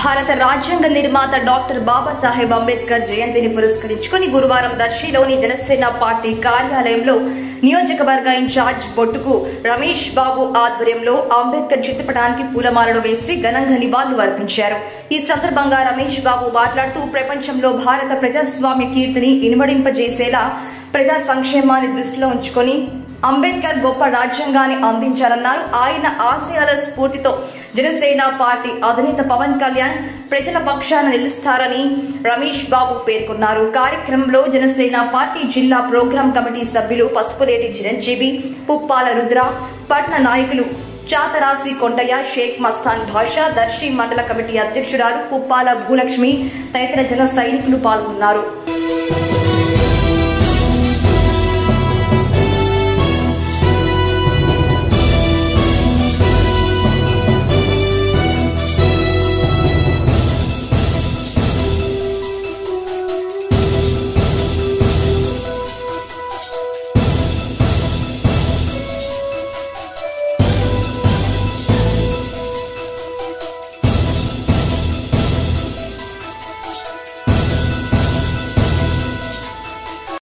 భారత రాజ్యాంగ నిర్మాత డాక్టర్ బాబాసాహెబ్ అంబేద్కర్ జయంతిని పురస్కరించుకుని గురువారం దర్శిలోని జనసేన పార్టీ కార్యాలయంలో నియోజకవర్గ ఇన్ఛార్జ్ బొట్టుకు రమేష్ బాబు ఆధ్వర్యంలో అంబేద్కర్ చిత్రపటానికి పూలమాలలు వేసి ఘనంగా నివాళులు అర్పించారు ఈ సందర్భంగా రమేష్ బాబు మాట్లాడుతూ ప్రపంచంలో భారత ప్రజాస్వామ్య కీర్తిని ఇనుమడింపజేసేలా ప్రజా సంక్షేమాన్ని దృష్టిలో ఉంచుకొని అంబేద్కర్ గొప్ప రాజ్యాంగాన్ని అందించారన్నారు ఆయన ఆశయాల స్ఫూర్తితో జనసేన పార్టీ అధినేత పవన్ కళ్యాణ్ ప్రజల పక్షాన నిలుస్తారని రమేష్ బాబు పేర్కొన్నారు కార్యక్రమంలో జనసేన పార్టీ జిల్లా ప్రోగ్రాం కమిటీ సభ్యులు పసుపులేటి చిరంజీవి పుప్పాల రుద్ర పట్న నాయకులు చాతరాసి కొండయ్య షేక్ మస్తాన్ భాషా దర్శి మండల కమిటీ అధ్యక్షురాలు పుప్పాల భూలక్ష్మి తదితర జన సైనికులు పాల్గొన్నారు